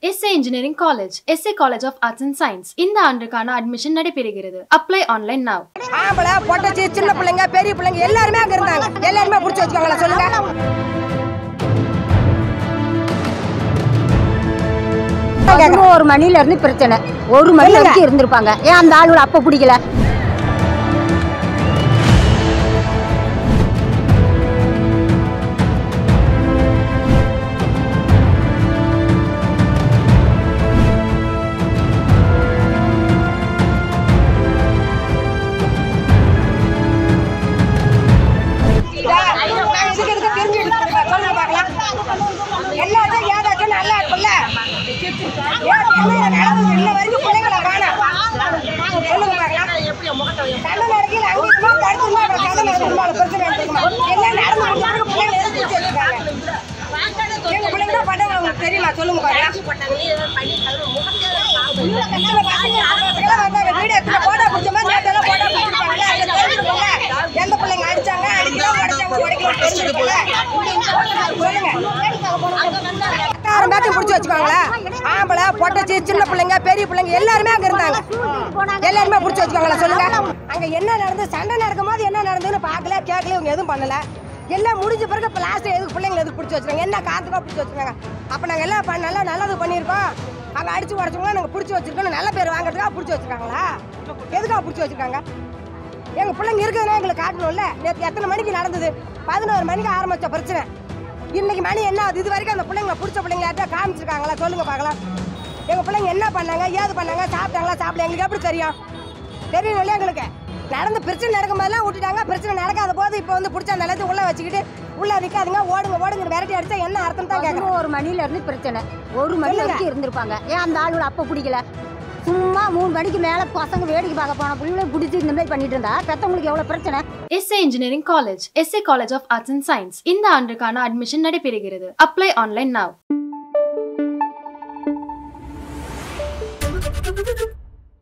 S A engineering college SA college of arts and science இந்த ஆண்டுக்கான admission நடைபெறுகிறது apply online now ஆம்பளை பொட்டச்சி சின்ன பிள்ளைங்க பெரிய பிள்ளைங்க எல்லாருமே அங்க இருந்தாங்க எல்லாருமே புடிச்சு வச்சுக்கோங்களேன் சொல்லுங்க ஒரு மணில இருந்து பிரச்சனை ஒரு மணி சொல்லுங்க. வரைக்கும் இருந்திருப்பாங்க ஏன் அந்த ஆளுகளை அப்ப பிடிக்கல நாங்க இதுக்கு எதுக்கு தெரிஞ்சு எடுத்துருக்கோம்? சொல்லுங்க பார்க்கலாம். எல்லாத்தையும் ஏதாச்சும் நல்லா இருக்கும்ல? ஏன் என்ன நடந்தது? இன்ன வரைக்கும் பிள்ளைங்களை காணோம். சொல்லுங்க பார்க்கலாம். சண்டை நடக்கையில அங்க இருக்குமா, இங்க அடுத்துமா, அப்புறம் சண்டை நடக்குமா, அது பிரச்சனை இருக்குமா? எல்லாம் நடந்து முடிஞ்ச பிறகு பிள்ளைங்களை எதுக்கு பிடிச்சு வச்சிருக்காங்க? எங்க பிள்ளைங்க தான் பண்ணவங்க உங்களுக்கு தெரியுமா சொல்லுங்க பார்க்கலாம். எத்தனை பசங்க, பசங்களாம் வந்தாங்க. வீடியோ எடுத்து போட்டோ பிடிச்ச மாதிரி நேத்தெல்லாம் போட்டோ பிடிச்சிருப்பாங்கல்ல, அதை தெரிஞ்சுக்கோங்க. எந்த பிள்ளைங்க அடிச்சாங்க அடிக்கலாம் உடைச்சாங்க உடைக்கலாம் தெரிஞ்சுக்கோங்க சொல்லுங்க ஆறு பேத்தையும் பிடிச்சி வச்சுக்கோங்களா ஆம்பளை பொட்டச்சி சின்ன பிள்ளைங்க பெரிய பிள்ளைங்க எல்லாருமே அங்க இருந்தாங்க எல்லாருமே பிடிச்சி வச்சுக்கோங்களா சொல்லுங்க அங்க என்ன நடந்து சண்டை நடக்கும் போது என்ன நடந்ததுன்னு பார்க்கல கேட்கல இவங்க எதுவும் பண்ணல எல்லாம் முடிஞ்ச பிறகு இப்போ லாஸ்ட் எதுக்கு பிள்ளைங்களை எதுக்கு பிடிச்சி வச்சுருக்காங்க என்ன காரணத்துக்காக பிடிச்சி வச்சுருக்காங்க அப்போ நாங்கள் எல்லாம் பண்ண- நல்லா நல்லது பண்ணியிருக்கோம் அங்கே அடிச்சு உடச்சவங்க நாங்கள் பிடிச்சி வச்சிருக்கோம் நல்ல பேர் வாங்குறதுக்காக பிடிச்சி வச்சிருக்காங்களா எதுக்காக பிடிச்சி வச்சிருக்காங்க எங்க பிள்ளைங்க இருக்குதுன்னா எங்களுக்கு காட்டணும்ல நேற்று எத்தனை மணிக்கு நடந்தது பதினோரு மணிக்கு ஆரம்பிச்ச பிரச்சனை இன்னைக்கு மணி என்ன ஆகுது இது வரைக்கும் அந்த பிள்ளைங்க பிடிச்ச பிள்ளைங்க யார்ட்டா காமிச்சிருக்காங்களா சொல்லுங்க பார்க்கலாம் எங்க பிள்ளைங்க என்ன பண்ணாங்க ஏது பண்ணாங்க சாப்பிட்டாங்களா சாப்பிடல எங்களுக்கு எப்படி தெரியும் தெரியணும்ல எங்களுக்கு நடந்த பிரச்சனை நடக்கும் போதெல்லாம் விட்டுட்டாங்க பிரச்சனை நடக்காத போது இப்போ வந்து பிடிச்ச அந்த எல்லாத்தையும் உள்ள வச்சுக்கிட்டு உள்ள நிக்காதுங்க ஓடுங்க ஓடுங்க விரட்டி அடிச்சா என்ன அர்த்தம் தான் கேட்குறேன் ஒரு மணில இருந்து பிரச்சனை ஒரு மணி சொல்லுங்க. வரைக்கும் இருந்திருப்பாங்க ஏன் அந்த ஆளுகளை அப்ப பிடிக்கல சும்மா மூணு மணிக்கு மேல பசங்க வேடிக்கை பார்க்க போன பிள்ளைங்களை பிடிச்சி இந்த மாதிரி பண்ணிட்டு இருந்தா பெத்தவங்களுக்கு எவ்வளவு பிரச்சனை SA engineering college SA college of arts and science இந்த ஆண்டுக்கான அட்மிஷன் நடைபெறுகிறது அப்ளை ஆன்லைன் now